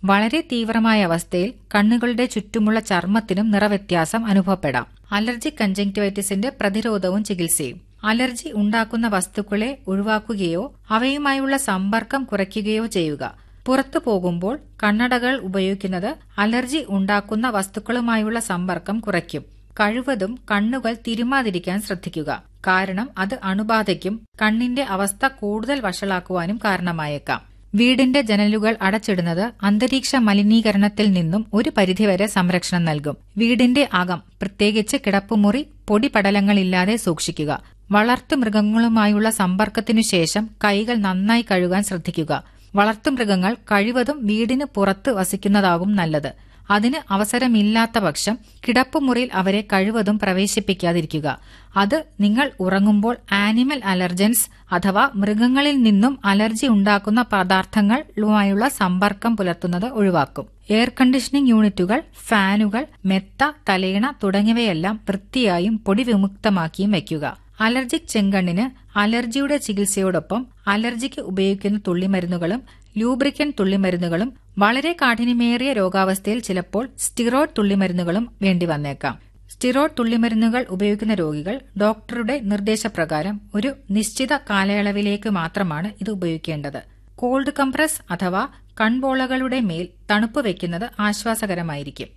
വളരെ തീവ്രമായ അവസ്ഥയിൽ കണ്ണുകളുടെ ചുറ്റുമുള്ള ചർമ്മത്തിനും നിറവ്യത്യാസം അനുഭവപ്പെടാം അലർജിക് കഞ്ചങ്ക്ടിവൈറ്റിസിന്റെ പ്രതിരോധവും ചികിത്സയും അലർജി ഉണ്ടാക്കുന്ന വസ്തുക്കളെ ഒഴിവാക്കുകയോ അവയുമായുള്ള സമ്പർക്കം കുറയ്ക്കുകയോ ചെയ്യുക പുറത്തു പോകുമ്പോൾ കണ്ണടകൾ ഉപയോഗിക്കുന്നത് അലർജി ഉണ്ടാക്കുന്ന വസ്തുക്കളുമായുള്ള സമ്പർക്കം കുറയ്ക്കും കഴിവതും കണ്ണുകൾ തിരുമാതിരിക്കാൻ ശ്രദ്ധിക്കുക കാരണം അത് അണുബാധയ്ക്കും കണ്ണിന്റെ അവസ്ഥ കൂടുതൽ വഷളാക്കുവാനും കാരണമായേക്കാം വീടിന്റെ ജനലുകൾ അടച്ചിടുന്നത് അന്തരീക്ഷ മലിനീകരണത്തിൽ നിന്നും ഒരു പരിധിവരെ സംരക്ഷണം നൽകും വീടിന്റെ അകം പ്രത്യേകിച്ച് കിടപ്പുമുറി പൊടിപടലങ്ങളില്ലാതെ സൂക്ഷിക്കുക വളർത്തുമൃഗങ്ങളുമായുള്ള സമ്പർക്കത്തിനു ശേഷം കൈകൾ നന്നായി കഴുകാൻ ശ്രദ്ധിക്കുക വളർത്തുമൃഗങ്ങൾ കഴിവതും വീടിന് പുറത്ത് വസിക്കുന്നതാകും നല്ലത് അതിന് അവസരമില്ലാത്ത പക്ഷം കിടപ്പുമുറിയിൽ അവരെ കഴിവതും പ്രവേശിപ്പിക്കാതിരിക്കുക അത് നിങ്ങൾ ഉറങ്ങുമ്പോൾ ആനിമൽ അലർജൻസ് അഥവാ മൃഗങ്ങളിൽ നിന്നും അലർജി ഉണ്ടാക്കുന്ന പദാർത്ഥങ്ങളുമായുള്ള സമ്പർക്കം പുലർത്തുന്നത് ഒഴിവാക്കും എയർ കണ്ടീഷനിംഗ് യൂണിറ്റുകൾ ഫാനുകൾ മെത്ത തലയിണ തുടങ്ങിയവയെല്ലാം വൃത്തിയായും പൊടി വിമുക്തമാക്കിയും വയ്ക്കുക അലർജിക് ചെങ്കണ്ണിന് അലർജിയുടെ ചികിത്സയോടൊപ്പം അലർജിക്ക് ഉപയോഗിക്കുന്ന തുള്ളിമരുന്നുകളും ലൂബ്രിക്കൻ തുള്ളിമരുന്നുകളും വളരെ കാഠിന്യമേറിയ രോഗാവസ്ഥയിൽ ചിലപ്പോൾ സ്റ്റിറോയിഡ് തുള്ളിമരുന്നുകളും വേണ്ടി വന്നേക്കാം സ്റ്റിറോയിഡ് തുള്ളിമരുന്നുകൾ ഉപയോഗിക്കുന്ന രോഗികൾ ഡോക്ടറുടെ നിർദ്ദേശപ്രകാരം ഒരു നിശ്ചിത കാലയളവിലേക്ക് മാത്രമാണ് ഇത് ഉപയോഗിക്കേണ്ടത് കോൾഡ് കംപ്രസ് അഥവാ കൺപോളകളുടെ മേൽ തണുപ്പ് വയ്ക്കുന്നത് ആശ്വാസകരമായിരിക്കും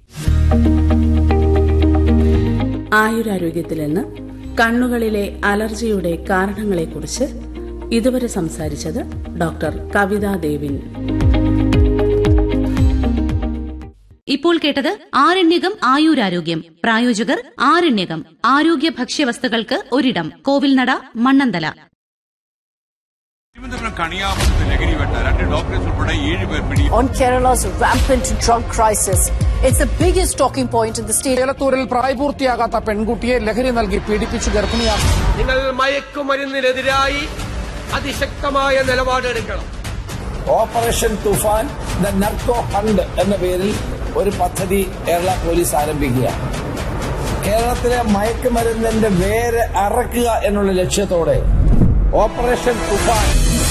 ആയുരാരോഗ്യത്തിൽ നിന്ന് കണ്ണുകളിലെ അലർജിയുടെ കാരണങ്ങളെക്കുറിച്ച് ഇതുവരെ സംസാരിച്ചത് ഡോക്ടർ കവിതാ ദേവിൻ ഇപ്പോൾ കേട്ടത് ആരണ്യകം ആയുരാരോഗ്യം പ്രായോജകർ ആരണ്യകം ആരോഗ്യ ഭക്ഷ്യവസ്തുക്കൾക്ക് ഒരിടം കോവിൽനട മണ്ണന്തല തിരുവനന്തപുരം കണിയാപുരത്ത് ലഹരി വെട്ട രണ്ട് ഡോക്ടേഴ്സ് ഉൾപ്പെടെ ഏഴ് പേർ പിടി on Kerala's rampant drug crisis. It's the biggest talking point in the state. ചേലത്തൂരിൽ പ്രായപൂർത്തിയാകാത്ത പെൺകുട്ടിയെ ലഹരി നൽകി പീഡിപ്പിച്ച് ഗർഭിണിയാക്കി നിങ്ങൾ മയക്കുമരുന്നിനെതിരായി അതിശക്തമായ നിലപാടെടുക്കണം operation Toofan the narco hunt എന്ന പേരിൽ ഒരു പദ്ധതി കേരള പോലീസ് ആരംഭിക്കുക കേരളത്തിലെ മയക്കുമരുന്നിന്റെ വേര് അറക്കുക എന്നുള്ള ലക്ഷ്യത്തോടെ ഓപ്പറേഷൻ തുഫാൻ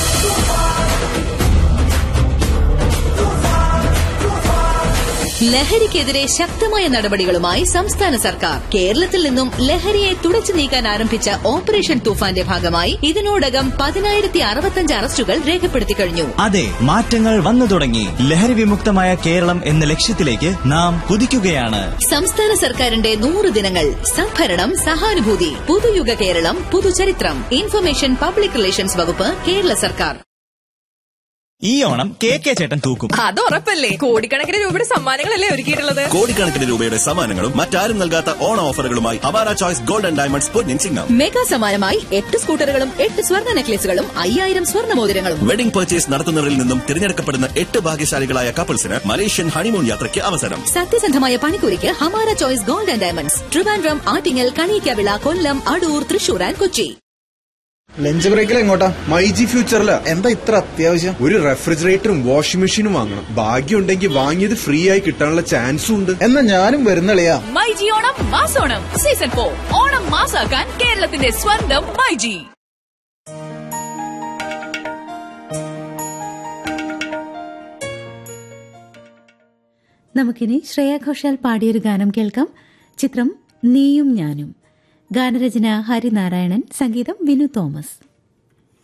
ലഹരിക്കെതിരെ ശക്തമായ നടപടികളുമായി സംസ്ഥാന സർക്കാർ കേരളത്തിൽ നിന്നും ലഹരിയെ തുടച്ചു നീക്കാൻ ആരംഭിച്ച ഓപ്പറേഷൻ തൂഫാന്റെ ഭാഗമായി ഇതിനോടകം പതിനായിരത്തി അറുപത്തഞ്ച് അറസ്റ്റുകൾ രേഖപ്പെടുത്തി കഴിഞ്ഞു അതെ മാറ്റങ്ങൾ വന്നു തുടങ്ങി ലഹരി വിമുക്തമായ കേരളം എന്ന ലക്ഷ്യത്തിലേക്ക് നാം കുതിക്കുകയാണ് സംസ്ഥാന സർക്കാരിന്റെ നൂറ് ദിനങ്ങൾ സംഭരണം സഹാനുഭൂതി പുതുയുഗ കേരളം പുതുചരിത്രം ഇൻഫർമേഷൻ പബ്ലിക് റിലേഷൻസ് വകുപ്പ് കേരള സർക്കാർ ഈ ഓണം കെ കെ ചേട്ടൻ തൂക്കും അത് ഉറപ്പല്ലേ കോടിക്കണക്കിന് രൂപയുടെ സമ്മാനങ്ങളല്ലേ ഒരുക്കിയിട്ടുള്ളത് കോടിക്കണക്കിന് രൂപയുടെ സമ്മാനങ്ങളും മറ്റാരും നൽകാത്ത ഓണ ഓഫറുകളുമായി അവാര ചോയ്സ് ഗോൾഡ് ആൻഡ് ഡയമണ്ട്സ് പൊന്നിൻ ചിങ്ങം മെഗാ സമ്മാനമായി എട്ട് സ്കൂട്ടറുകളും എട്ട് സ്വർണ്ണ നെക്ലേസുകളും അയ്യായിരം സ്വർണ്ണ മോതിരങ്ങളും വെഡിംഗ് പർച്ചേസ് നടത്തുന്നവരിൽ നിന്നും തിരഞ്ഞെടുക്കപ്പെടുന്ന എട്ട് ഭാഗ്യശാലികളായ കപ്പിൾസിന് മലേഷ്യൻ ഹണിമൂൺ യാത്രയ്ക്ക് അവസരം സത്യസന്ധമായ പണിക്കൂലിക്ക് ഹമാര choice gold and diamonds Trivandrum Attingal Kaliyakkavila Kollam Adoor Thrissur and Kochi lunch ബ്രേക്കിൽ എങ്ങോട്ടാ മൈജി ഫ്യൂച്ചറില് എന്താ ഇത്ര അത്യാവശ്യം ഒരു റെഫ്രിജറേറ്ററും വാഷിംഗ് മെഷീനും വാങ്ങണം ഭാഗ്യം ഉണ്ടെങ്കിൽ വാങ്ങിയത് ഫ്രീ ആയി കിട്ടാനുള്ള ചാൻസും ഉണ്ട് എന്നാ ഞാനും വരുന്നളിയാ മൈജി ഓണം മാസോണം സീസൺ ഫോർ ഓണം മാസാക്കാൻ കേരളത്തിന്റെ സ്വന്തം മൈജി നമുക്കിനി ശ്രേയ ഘോഷാൽ പാടിയൊരു ഗാനം കേൾക്കാം ചിത്രം നീയും ഞാനും ഗാനരചന ഹരിനാരായണൻ സംഗീതം വിനു തോമസ്